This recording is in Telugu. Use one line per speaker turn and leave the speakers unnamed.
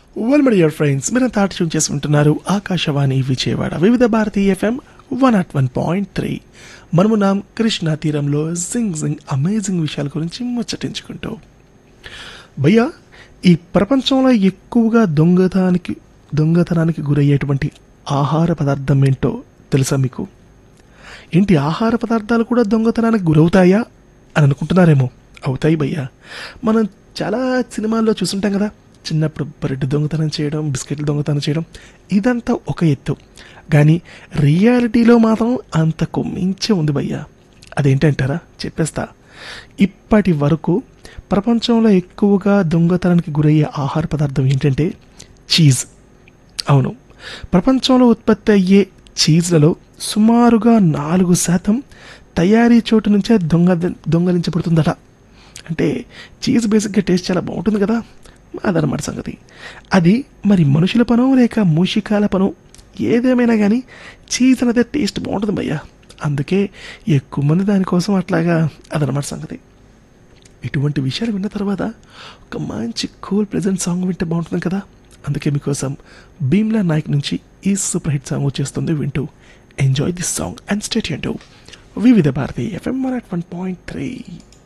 వెల్ మై డియర్ ఫ్రెండ్స్ మీరు తాటి ట్యూన్ చేసుకుంటున్నారు Akashvani Vijayawada Vividh Bharati FM one at one point three మనము నాం కృష్ణా తీరంలో జింగ్ జింగ్ అమేజింగ్ విషయాల గురించి ముచ్చటించుకుంటూ భయ్యా ఈ ప్రపంచంలో ఎక్కువగా దొంగతనానికి దొంగతనానికి గురయ్యేటువంటి ఆహార పదార్థం ఏంటో తెలుసా మీకు ఏంటి ఆహార పదార్థాలు కూడా దొంగతనానికి గురవుతాయా అని అనుకుంటున్నారేమో అవుతాయి భయ్యా మనం చాలా సినిమాల్లో చూసుంటాం కదా చిన్నప్పుడు బ్రెడ్ దొంగతనం చేయడం బిస్కెట్లు దొంగతనం చేయడం ఇదంతా ఒక ఎత్తు కానీ రియాలిటీలో మాత్రం అంతకు మించి ఉంది భయ్యా అదేంటంటారా చెప్పేస్తా ఇప్పటి వరకు ప్రపంచంలో ఎక్కువగా దొంగతనానికి గురయ్యే ఆహార పదార్థం ఏంటంటే చీజ్ అవును ప్రపంచంలో ఉత్పత్తి అయ్యే చీజ్లలో సుమారుగా నాలుగు శాతం తయారీ చోటు నుంచే దొంగ దొంగలించబడుతుందట అంటే చీజ్ బేసిక్గా టేస్ట్ చాలా బాగుంటుంది కదా అదనమాట సంగతి అది మరి మనుషుల పనో లేక మూషికాల పనో ఏదేమైనా కానీ చీజ్ అనేది టేస్ట్ బాగుంటుంది భయ్యా అందుకే ఎక్కువ మంది దానికోసం అట్లాగా అదనమాట సంగతి ఇటువంటి విషయాలు విన్న తర్వాత ఒక మంచి కూల్ ప్రెజెంట్ సాంగ్ వింటే బాగుంటుంది కదా అందుకే మీకోసం భీమ్లా నాయక్ నుంచి ఈ సూపర్ హిట్ సాంగ్ వచ్చేస్తుంది వింటూ enjoy this song and state to Vividh Bharati FM one point three